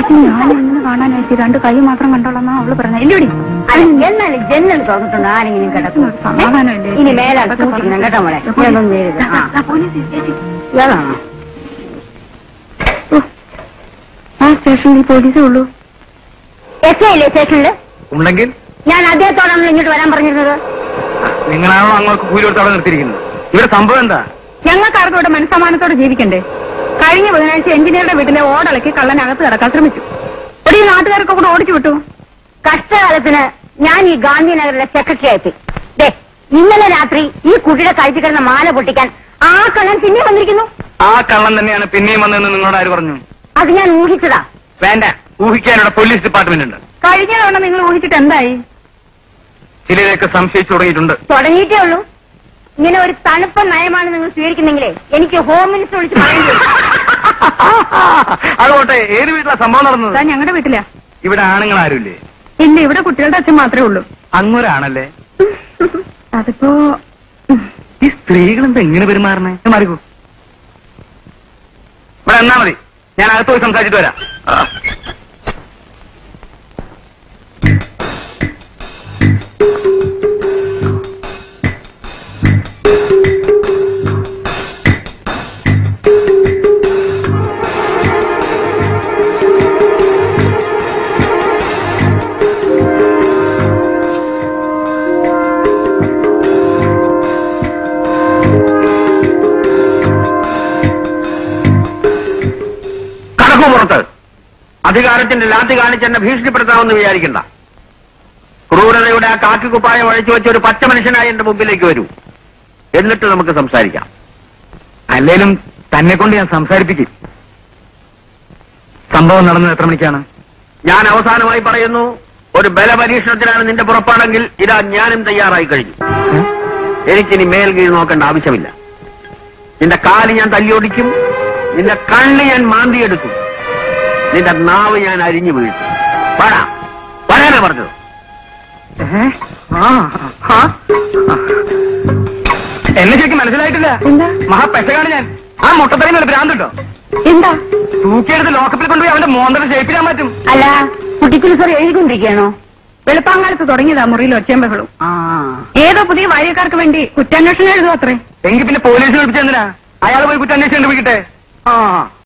ഞാൻ ഇങ്ങനെ കാണാനായിട്ട് രണ്ട് കൈ മാത്രം കണ്ടോളന്നാ അവള് പറഞ്ഞ ഇല്ലടി അല്ല എന്നാലും ജനൽ തുറന്നിട്ടുണ്ട് ആരെങ്കിലും കിടക്കും ഒരു സമാധാനമില്ലേ? ഇനി മേലാണ് സൂക്ഷിക്കണം കേട്ടോ മോളെ ഇങ്ങനൊന്നും ചെയ്യരുത് ആ ആ, പോലീസ് ചേച്ചി. ഇയാളാണോ ഓ, ആ സ്റ്റേഷനിൽ പോലീസേ ഉള്ളൂ എസ് ഐ അല്ലേ സ്റ്റേഷനില് ഉണ്ടെങ്കിൽ ഞാൻ അദ്ദേഹത്തോടാണ് ഇങ്ങോട്ട് വരാൻ പറഞ്ഞിരുന്നത് നിങ്ങളാണോ അങ്ങോട്ട് കൂലി കൊടുത്ത് അവിടെ നിർത്തിയിരിക്കുന്നത് ഇവിടെ സംഭവം എന്താ ഞങ്ങൾക്കാർക്കും ഇവിടെ മനസ്സമാനത്തോടെ ജീവിക്കണ്ടേ കഴിഞ്ഞ ബുധനാഴ്ച എഞ്ചിനീയറുടെ വീട്ടിലെ ഓടളക്കി കള്ളനകത്ത് കിടക്കാൻ ശ്രമിച്ചു ഒരു നാട്ടുകാരൊക്കെ കൂടെ ഓടിച്ചു വിട്ടു കഷ്ടകാലത്തിന് ഞാൻ ഈ ഗാന്ധിനഗറിലെ സെക്രട്ടറി ആയിപ്പോയി ദേ ഇന്നലെ രാത്രി ഈ കുട്ടിയുടെ കഴുത്തിൽ കിടന്ന മാല പൊട്ടിക്കാൻ ആ കള്ളൻ പിന്നെ വന്നിരിക്കുന്നു ആ കള്ളൻ തന്നെയാണ് പിന്നെയും വന്നതെന്ന് നിങ്ങളോട് ആര് പറഞ്ഞു അത് ഞാൻ ഊഹിച്ചതാ വേണ്ട ഊഹിക്കാനിവിടെ പോലീസ് ഡിപ്പാർട്ട്മെന്റ് ഉണ്ട് കഴിഞ്ഞ തവണ നിങ്ങൾ ഊഹിച്ചിട്ട് എന്തായി ചിലരൊക്കെ സംശയിച്ചു തുടങ്ങിയിട്ടുണ്ട് തുടങ്ങിയിട്ടേ ഉള്ളൂ ഇങ്ങനെ ഒരു തണുപ്പ നയമാണ് നിങ്ങൾ സ്വീകരിക്കുന്നെങ്കിലേ എനിക്ക് ഹോം മിനിസ്റ്റർ വിളിച്ച് പറയേണ്ടി വരും അതുകൊട്ടെ ഏത് വീട്ടിലാ സംഭവം നടന്നത് അതാ ഞങ്ങളുടെ വീട്ടിലാ ഇവിടെ ആണുങ്ങൾ ആരുമില്ലേ ഇല്ല ഇവിടെ കുട്ടികളുടെ അച്ഛൻ മാത്രമേ ഉള്ളൂ അങ്ങൊരാണല്ലേ അതിപ്പോ ഈ സ്ത്രീകൾ എന്താ എങ്ങനെ പെരുമാറണേ ഞാൻ മാറിക്കോ ഇവിടെ എന്നാ മതി ഞാൻ അകത്ത് പോയി സംസാരിച്ചിട്ട് വരാം കടക്കു പുറത്ത് അധികാരത്തിന്റെ ലാത്തി കാണിച്ച് എന്നെ ഭീഷണിപ്പെടുത്താമെന്ന് വിചാരിക്കണ്ട ക്രൂരതയുടെ ആ കാക്കി കുപ്പായം അഴിച്ചു വെച്ച ഒരു പച്ച മനുഷ്യനായി എന്റെ മുമ്പിലേക്ക് വരൂ എന്നിട്ട് നമുക്ക് സംസാരിക്കാം അല്ലേലും തന്നെ കൊണ്ട് ഞാൻ സംസാരിപ്പിക്കും സംഭവം നടന്നത് എത്ര മണിക്കാണ് ഞാൻ അവസാനമായി പറയുന്നു ഒരു ബലപരീക്ഷണത്തിനാണ് നിന്റെ പുറപ്പാടെങ്കിൽ ഇതാ ഞാനും തയ്യാറായി കഴിഞ്ഞു എനിക്കിനി മേൽ കീഴ് നോക്കേണ്ട ആവശ്യമില്ല നിന്റെ കാല് ഞാൻ തല്ലിയൊടിക്കും നിന്റെ കണ്ണ് ഞാൻ മാന്തിയെടുക്കും നിന്റെ നാവ് ഞാൻ അരിഞ്ഞു വീഴ്ത്തും പാടാ പറയാനാ പറഞ്ഞത് എന്നെ ശരിക്കും മനസ്സിലായിട്ടില്ല എന്താ മഹാപെശകാണ് ഞാൻ ആ മുട്ടത്തറിയുന്ന ഒരു ഭ്രാന്തുണ്ടോ എന്താ തൂക്കിയെടുത്ത് ലോക്കപ്പിൽ കൊണ്ടുപോയി അവന്റെ മോന്തര ഷേപ്പിലാൻ പറ്റും അല്ല കുട്ടിക്കുലി സാർ എഴുതിക്കൊണ്ടിരിക്കുകയാണോ വെളുപ്പാങ്കാലത്ത് തുടങ്ങിയതാ മുറിയിൽ ഒച്ചയും ബഹളും ആ ഏതോ പുതിയ വാര്യക്കാർക്ക് വേണ്ടി കുറ്റാന്വേഷണം എഴുതും അത്രേ എങ്കിൽ പിന്നെ പോലീസ് വിളിപ്പിച്ചെന്തിനാ അയാൾ പോയി കുറ്റന്വേഷിച്ച് കണ്ടുപിടിക്കട്ടെ ആ